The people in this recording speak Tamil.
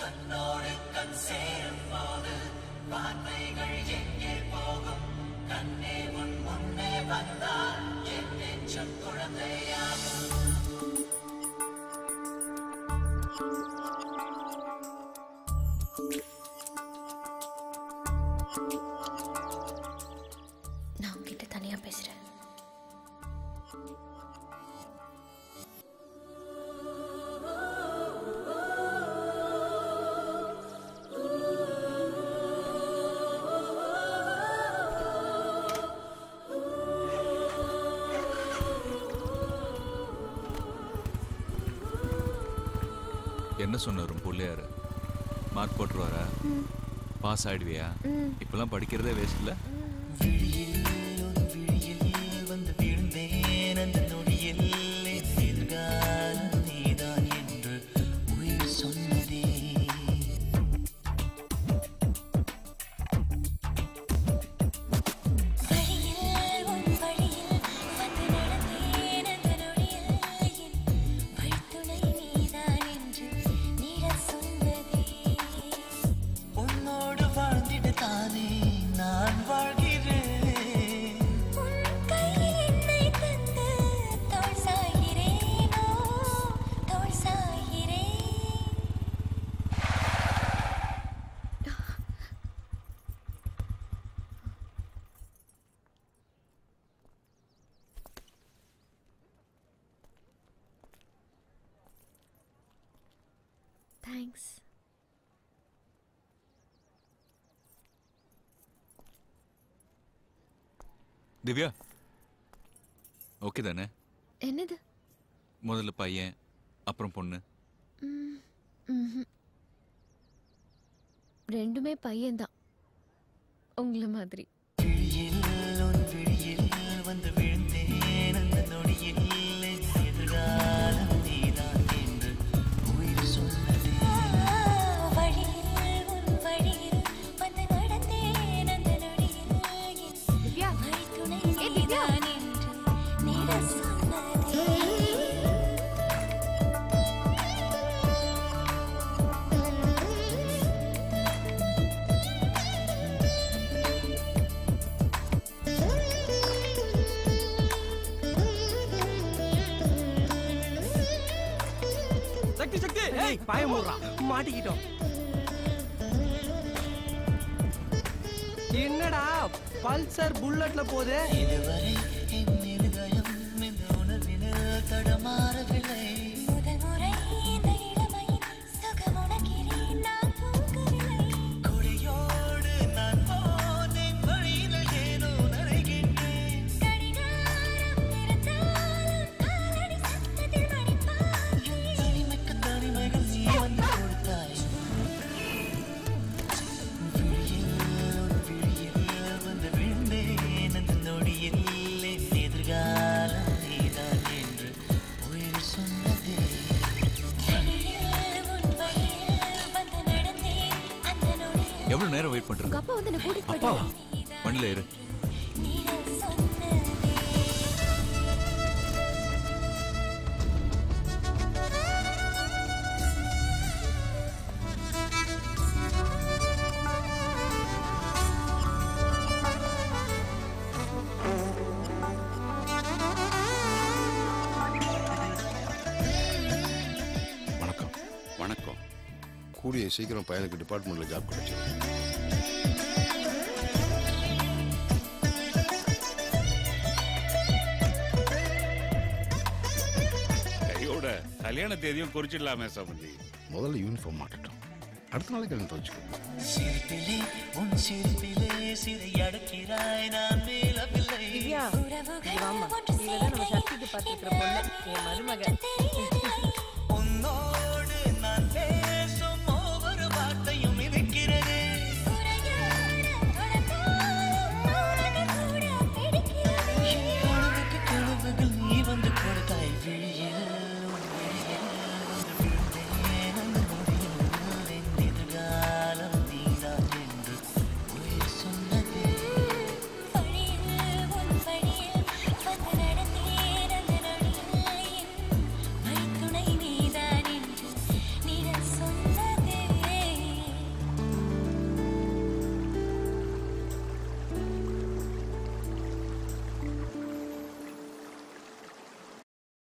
கண்ணோடு கண் சேரும் போது வார்த்தைகள் எங்கே போகும் கண்ணே உன் முன்னே வந்தால் என் நெஞ்சம் குழந்தையாகும் நான் உங்ககிட்ட தனியா பேசுறேன் என்ன சொன்னாரும் பிள்ளையாரு மார்க் போட்டுருவாரா பாஸ் ஆயிடுவியா இப்பெல்லாம் படிக்கிறதே வேஸ்ட் இல்ல விழியில் வந்து விழுந்தேன் அந்த நொடியில் என் எதிர்காலம் நீதான் என்று உயிர் சொன்னதே வழியில் உன் வழியில் வந்து நடந்தேன் அந்த நொடியில் என் வழித்துணை நீதான் என்று நீடச் சொன்னதே உன்னோடு வாழ்ந்திட தானே நான் வாழ்கிறேன் உன் கையில் என்னை தந்து தோள் சாய்கிறேனோ தோள் சாய்கிறேன் தேங்க்ஸ் திவ்யா ஓகே தானே என்னது முதல்ல பையன் அப்புறம் பொண்ணு ம், ம்ஹும். ரெண்டுமே பையன்தான் உங்களை மாதிரி விழியில் உன் விழியில் வந்து விழுந்தேன் அந்த நொடியில் என் எதிர்காலம் நீதான் என்று உயிர் சொன்னதே வழியில் உன் வழியில் வந்து நடந்தேன் அந்த நொடியில் என் வழித்துணை நீதான் என்று நீடச் சொன்னதே சக்தி சக்தி ஏய் பாய மூடுறா மாட்டிக்கிட்டோம் என்னடா பல்சர் புல்லட்ல போகுது இதுவரை என் இருதயம் இந்த உணர்வினில் தடமாறவில்லை முதல் முறை இந்த இளமையின் சுகம் உணர்கிறேன் நான் தூங்கவில்லை கொடியோடு நான் போனேன் வழியில் ஏனோ நடைகின்றேன் கடிகாரம் இருந்தாலும் காலடி சத்தத்தில் மணிப்பாய் தனிமைக்கு தனிமைகள் நீ வந்து கொடுத்தாய் விழியில் உன் விழியில் வந்து விழுந்தேன் அந்த நொடியில் என் எதிர்காலம் நீதான் என்று உயிர் சொன்னதே வழியில் உன் வழியில் வந்து நடந்தேன் அந்த நொடியில் எவ்வளவு நேரம் வெயிட் பண்றது உங்க அப்பா வந்து என்ன கூட்டிட்டு அப்பாவா போயிட்டாரு வண்டியில இரு நீடச் சொன்னதே வணக்கம் வணக்கம் கூடிய சீக்கிரம் பையனுக்கு டிபார்ட்மெண்ட்ல ஜாப் கிடைச்சிடும் கையோட கல்யாண தேதியும் குறிச்சிடலாமே சம்பந்தி முதல்ல யூனிஃபார்ம் மாட்டட்டும் அடுத்த நாளைக்கு கல்யாணம் வச்சுக்கோ சிரிப்பிலே உன் சிரிப்பிலே சிறை அடக்கிறாய் நான் மேலவில்லை உறவுகள் ஒன்று சேர்க்கையில் எல்லாம் ஒன்றும் தெரியவில்லை